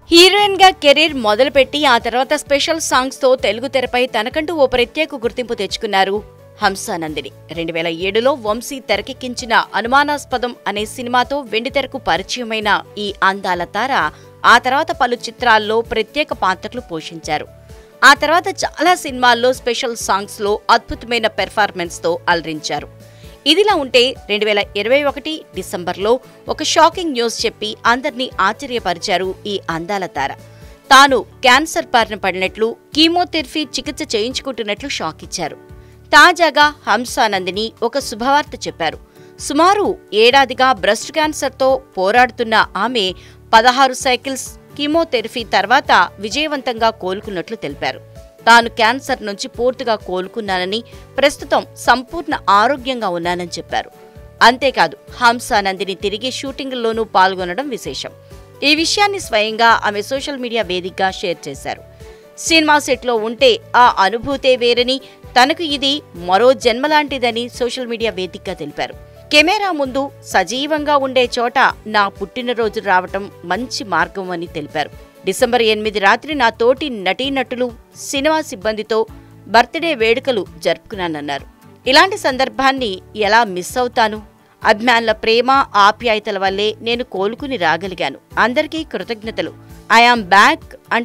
heroine గా career మొదలుపెట్టి ఆ తర్వాత స్పెషల్ సాంగ్స్ తో తెలుగు తెరపై తనకంటూ ఓ ప్రత్యేక గుర్తింపు తెచ్చుకున్నారు హంసానందిని రెండు వేల ఏడులో వంశీ తెరకెక్కించిన అనుమానాస్పదం అనే సినిమాతో వెండితెరకు పరిచయమైన ఈ అందాల తార ఆ తర్వాత పలు చిత్రాల్లో ప్రత్యేక పాత్రలు పోషించారు ఆ తర్వాత చాలా సినిమాల్లో స్పెషల్ సాంగ్స్ లో అద్భుతమైన పెర్ఫార్మెన్స్ తో అలరించారు ఇదిలా ఉంటే రెండు వేల ఇరవై ఒకటి డిసెంబర్లో ఒక షాకింగ్ న్యూస్ చెప్పి అందర్నీ ఆశ్చర్యపరిచారు ఈ అందాల తార తాను క్యాన్సర్ బారిన పడినట్లు కీమోథెరపీ చికిత్స చేయించుకుంటున్నట్లు షాక్ ఇచ్చారు తాజాగా హంసానందిని ఒక శుభవార్త చెప్పారు సుమారు ఏడాదిగా బ్రెస్ట్ క్యాన్సర్తో పోరాడుతున్న ఆమె పదహారు సైకిల్స్ కీమోథెరపీ తర్వాత విజయవంతంగా కోలుకున్నట్లు తెలిపారు తాను క్యాన్సర్ నుంచి పూర్తిగా కోలుకున్నానని ప్రస్తుతం సంపూర్ణ ఆరోగ్యంగా ఉన్నానని చెప్పారు అంతేకాదు హంసానందిని తిరిగి షూటింగ్లోనూ పాల్గొనడం విశేషం ఈ విషయాన్ని స్వయంగా ఆమె సోషల్ మీడియా వేదికగా షేర్ చేశారు సినిమా సెట్లో ఉంటే ఆ అనుభూతే వేరని తనకు ఇది మరో జన్మలాంటిదని సోషల్ మీడియా వేదికగా తెలిపారు కెమెరా ముందు సజీవంగా ఉండే చోట నా పుట్టినరోజు రావటం మంచి మార్గం అని తెలిపారు డిసెంబర్ ఎనిమిది రాత్రి నా తోటి నటీనటులు సినిమా సిబ్బందితో బర్త్డే వేడుకలు జరుపుకున్నానన్నారు ఇలాంటి సందర్భాన్ని ఎలా మిస్ అవుతాను అభిమానుల ప్రేమ ఆప్యాయతల వల్లే నేను కోలుకుని రాగలిగాను అందరికీ కృతజ్ఞతలు ఐఆమ్ బ్యాక్ అంటూ